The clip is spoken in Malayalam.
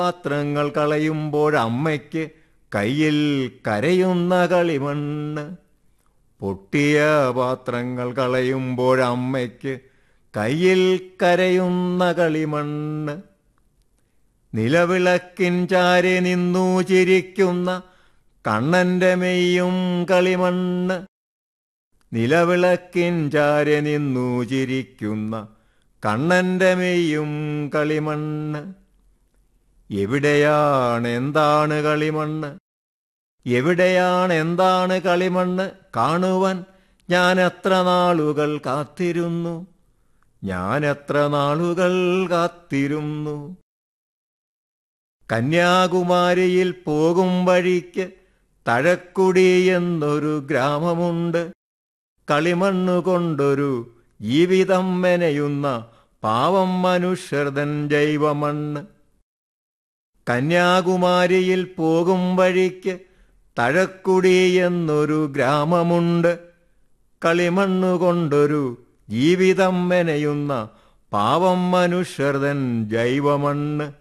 പാത്രങ്ങൾ കളയുമ്പോഴമ്മയ്ക്ക് കയ്യിൽ കരയുന്ന കളിമണ്ണ് പൊട്ടിയ പാത്രങ്ങൾ കളയുമ്പോഴമ്മയ്ക്ക് കയ്യിൽ കരയുന്ന കളിമണ്ണ് നിലവിളക്കിൻ ചാരെ നിന്നു ചിരിക്കുന്ന കണ്ണന്റെ മെയ്യും കളിമണ്ണ് നിലവിളക്കിൻ ചാരെ നിന്നു ചിരിക്കുന്ന കണ്ണന്റെ മെയ്യും കളിമണ്ണ് എവിടെയാണ് എന്താണ് കളിമണ്ണ് എവിടെയാണ് എന്താണ് കളിമണ്ണ് കാണുവാൻ ഞാൻ എത്ര നാളുകൾ കാത്തിരുന്നു ഞാൻ എത്ര നാളുകൾ കാത്തിരുന്നു കന്യാകുമാരിയിൽ പോകും വഴിക്ക് തഴക്കുടി എന്നൊരു ഗ്രാമമുണ്ട് കളിമണ്ണു കൊണ്ടൊരു ജീവിതം മെനയുന്ന പാവം മനുഷ്യർതൻ ജൈവമണ്ണ് കന്യാകുമാരിയിൽ പോകും വഴിക്ക് തഴക്കുടി എന്നൊരു ഗ്രാമമുണ്ട് കളിമണ്ണു കൊണ്ടൊരു ജീവിതം മെനയുന്ന പാവം മനുഷ്യർതൻ ജൈവമണ്ണ്